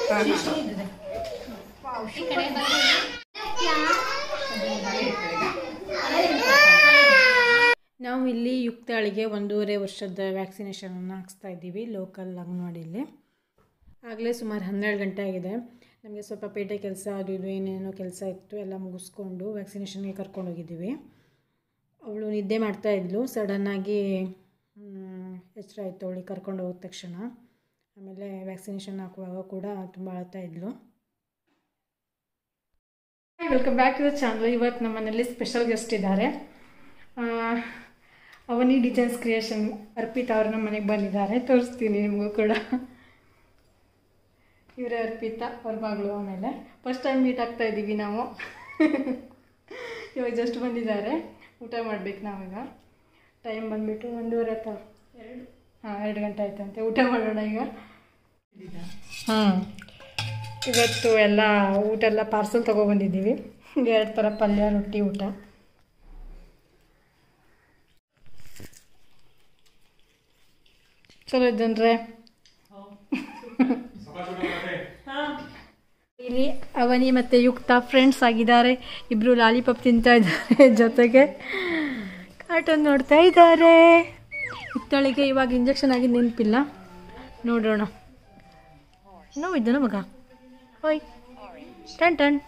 ನಾವು ಇಲ್ಲಿ ಯುಕ್ತಾಳಿಗೆ ಒಂದೂವರೆ ವರ್ಷದ ವ್ಯಾಕ್ಸಿನೇಷನನ್ನು ಹಾಕ್ಸ್ತಾ ಇದ್ದೀವಿ ಲೋಕಲ್ ಅಂಗನವಾಡಿಯಲ್ಲಿ ಆಗಲೇ ಸುಮಾರು ಹನ್ನೆರಡು ಗಂಟೆ ಆಗಿದೆ ನಮಗೆ ಸ್ವಲ್ಪ ಪೇಟೆ ಕೆಲಸ ಅದು ಇದು ಏನೇನೋ ಕೆಲಸ ಇತ್ತು ಎಲ್ಲ ಮುಗಿಸ್ಕೊಂಡು ವ್ಯಾಕ್ಸಿನೇಷನ್ಗೆ ಕರ್ಕೊಂಡು ಹೋಗಿದ್ದೀವಿ ಅವಳು ನಿದ್ದೆ ಮಾಡ್ತಾ ಇದ್ಲು ಸಡನ್ನಾಗಿ ಎಚ್ಚರ ಆಯಿತು ಅವಳಿಗೆ ಕರ್ಕೊಂಡು ಹೋದ ತಕ್ಷಣ ಆಮೇಲೆ ವ್ಯಾಕ್ಸಿನೇಷನ್ ಹಾಕುವಾಗ ಕೂಡ ತುಂಬ ಅಳ್ತಾ ಇದ್ಲು welcome back to the channel ಇವತ್ತು ನಮ್ಮ ಮನೇಲಿ ಸ್ಪೆಷಲ್ ಗೆಸ್ಟ್ ಇದ್ದಾರೆ ಆ, ಅವನಿ ಡಿಸೈನ್ಸ್ ಕ್ರಿಯೇಷನ್ ಅರ್ಪಿತಾ ಅವ್ರು ನಮ್ಮ ಮನೆಗೆ ಬಂದಿದ್ದಾರೆ ತೋರಿಸ್ತೀನಿ ನಿಮಗೂ ಕೂಡ ಇವರೇ ಅರ್ಪಿತಾ ಅವ್ರ ಮಗಳು ಆಮೇಲೆ ಫಸ್ಟ್ ಟೈಮ್ ಮೀಟ್ ಆಗ್ತಾ ಇದ್ದೀವಿ ನಾವು ಇವಾಗ ಜಸ್ಟ್ ಬಂದಿದ್ದಾರೆ ಊಟ ಮಾಡ್ಬೇಕು ನಾವೀಗ ಟೈಮ್ ಬಂದುಬಿಟ್ಟು ಒಂದೂವರೆ ತ ಎರಡು ಹಾಂ ಎರಡು ಗಂಟೆ ಆಯ್ತಂತೆ ಊಟ ಮಾಡೋಣ ಈಗ ಹ್ಞೂ ಇವತ್ತು ಎಲ್ಲ ಊಟ ಎಲ್ಲ ಪಾರ್ಸಲ್ ತೊಗೊಬಂದಿದ್ದೀವಿ ಎರಡು ಥರ ಪಲ್ಯ ರೊಟ್ಟಿ ಊಟ ಚಲೋ ಇದ್ದನ್ರೆ ಇಲ್ಲಿ ಅವನಿ ಮತ್ತು ಯುಕ್ತ ಫ್ರೆಂಡ್ಸ್ ಆಗಿದ್ದಾರೆ ಇಬ್ಬರು ಲಾಲಿಪಾಪ್ ತಿಂತಾ ಇದ್ದಾರೆ ಜೊತೆಗೆ ಕಾರ್ಟೂನ್ ನೋಡ್ತಾ ಇದ್ದಾರೆ ಯುಕ್ತಳಿಗೆ ಇವಾಗ ಇಂಜೆಕ್ಷನ್ ಆಗಿ ನೆನಪಿಲ್ಲ ನೋಡೋಣ ನೋವಿದ್ದನ ಮಗ ಹೋಯ್ ಟನ್ ಟನ್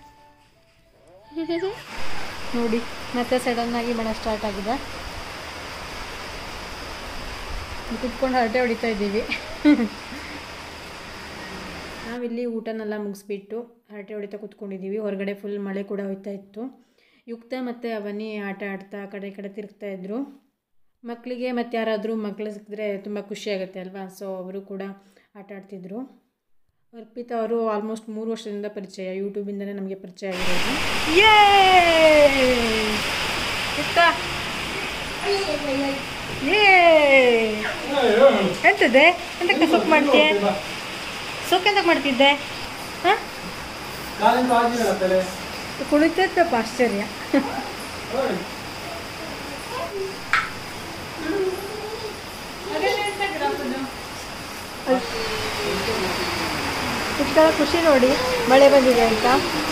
ನೋಡಿ ಮತ್ತೆ ಸಡನ್ನಾಗಿ ಮಳೆ ಸ್ಟಾರ್ಟ್ ಆಗಿದೆ ಕುತ್ಕೊಂಡು ಹರಟೆ ಹೊಡಿತಾ ಇದ್ದೀವಿ ನಾವಿಲ್ಲಿ ಊಟನೆಲ್ಲ ಮುಗಿಸ್ಬಿಟ್ಟು ಹರಟೆ ಹೊಡಿತಾ ಕೂತ್ಕೊಂಡಿದ್ದೀವಿ ಹೊರಗಡೆ ಫುಲ್ ಮಳೆ ಕೂಡ ಹೋಯ್ತಾ ಇತ್ತು ಯುಕ್ತ ಮತ್ತು ಅವನಿ ಆಟ ಆಡ್ತಾ ಆ ಕಡೆ ಈ ಕಡೆ ತಿರುಗ್ತಾ ಇದ್ರು ಮಕ್ಕಳಿಗೆ ಮತ್ತು ಯಾರಾದರೂ ಮಕ್ಕಳು ಸಿಕ್ಕಿದ್ರೆ ತುಂಬ ಖುಷಿ ಆಗುತ್ತೆ ಅಲ್ವಾ ಸೊ ಅವರು ಕೂಡ ಆಟ ಆಡ್ತಿದ್ರು ಅರ್ಪಿತಾ ಅವರು ಆಲ್ಮೋಸ್ಟ್ ಮೂರು ವರ್ಷದಿಂದ ಪರಿಚಯ ಯೂಟ್ಯೂಬಿಂದನೇ ನಮಗೆ ಪರಿಚಯ ಆಗಿರೋದು ಎಂತದೆ ಎಂತಕ್ಕೆ ಸೊಪ್ಪು ಮಾಡ್ತೀಯ ಸೊಪ್ಪು ಎಂತಕ್ಕೆ ಮಾಡ್ತಿದ್ದೆ ಹಾಂ ಕುಳಿತಪ್ಪ ಆಶ್ಚರ್ಯ ಇಷ್ಟರ ಖುಷಿ ನೋಡಿ ಮಳೆ ಬಂದಿದೆ ಅಂತ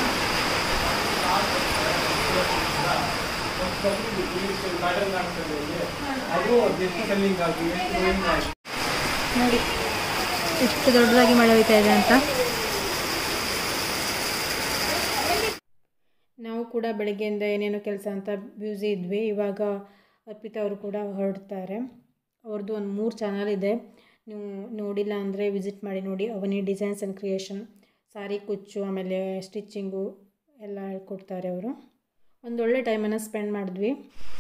ನೋಡಿ ಎಷ್ಟು ದೊಡ್ಡದಾಗಿ ಮಳೆ ಹೋಯ್ತಾ ಇದೆ ಅಂತ ನಾವು ಕೂಡ ಬೆಳಗ್ಗೆಯಿಂದ ಏನೇನೋ ಕೆಲಸ ಅಂತ ಬ್ಯೂಸಿ ಇದ್ವಿ ಇವಾಗ ಅರ್ಪಿತಾ ಅವರು ಕೂಡ ಹೊರಡ್ತಾರೆ ಅವ್ರದ್ದು ಒಂದು ಮೂರು ಚಾನಲ್ ಇದೆ ನೀವು ನೋಡಿಲ್ಲ ಅಂದರೆ ವಿಸಿಟ್ ಮಾಡಿ ನೋಡಿ Avani designs and creation sari ಕುಚ್ಚು ಆಮೇಲೆ ಸ್ಟಿಚ್ಚಿಂಗು ಎಲ್ಲ ಹೇಳ್ಕೊಡ್ತಾರೆ ಅವರು ಒಂದೊಳ್ಳೆ ಟೈಮನ್ನು ಸ್ಪೆಂಡ್ ಮಾಡಿದ್ವಿ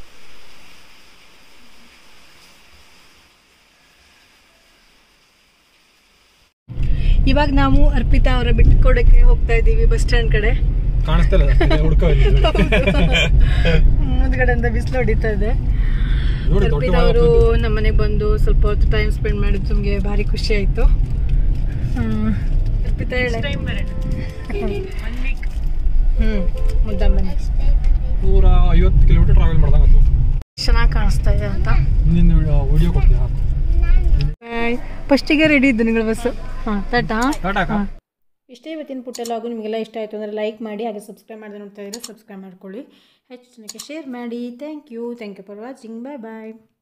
ಇವಾಗ ನಾವು ಅರ್ಪಿತಾ ಅವರ ಬಿಟ್ಕೊಡಕ್ಕೆ ಹೋಗ್ತಾ ಇದ್ದೀವಿ ಬಸ್ ಸ್ಟ್ಯಾಂಡ್ ಕಡೆ ಕಾಣಿಸ್ತಿಲ್ಲ ಹುಡ್ಕೋ ಮುಂದ್ಗಡೆಯಿಂದ ಬಿಸಿಲು ಹೊಡಿತಾ ಇದೆ ನೋಡಿ ದೊಡ್ಡ ಅರ್ಪಿತಾ ಅವರು ನಮ್ಮ ಮನೆಗೆ ಬಂದು ಸ್ವಲ್ಪ ಹೊತ್ತು ಟೈಮ್ ಸ್ಪೆಂಡ್ ಮಾಡಿದ್ದು ನಮಗೆ ಭಾರಿ ಖುಷಿ ಆಯಿತು ಅರ್ಪಿತಾ ಹೇಳಿ ಹ್ಞೂ ಮುದ್ದಾಂ ಬನ್ನಿ ನೂರ ಐವತ್ತು ಕಿಲೋಮೀಟರ್ ಟ್ರಾವೆಲ್ ಮಾಡ್ದಂಗೆ ಚೆನ್ನಾಗಿ ಕಾಣಿಸ್ತಾ ಇದೆ ಅಂತ ಮುಂದಿನ ವಿಡಿಯೋ ಕೊಡ್ತೀನಿ ಹಾಕು ಫಸ್ಟಿಗೆ ರೆಡಿ ಇದ್ದು ನಿಗಳ ಬಸ್ಸು ಹಾಂ ಟಾಟಾ ಟಾಟಾ ಅಕ್ಕ. ಇಷ್ಟೇ ಇವತ್ತಿನ ಪುಟ್ಟ ಲಾಗು ನಿಮಗೆಲ್ಲ ಇಷ್ಟ ಆಯಿತು ಅಂದರೆ ಲೈಕ್ ಮಾಡಿ ಹಾಗೆ ಸಬ್ಸ್ಕ್ರೈಬ್ ಮಾಡಿದ್ರೆ ನೋಡ್ತಾ ಇದ್ರೆ ಸಬ್ಸ್ಕ್ರೈಬ್ ಮಾಡ್ಕೊಳ್ಳಿ ಹೆಚ್ಚು ಜನಕ್ಕೆ ಶೇರ್ ಮಾಡಿ thank you thank you for watching bye bye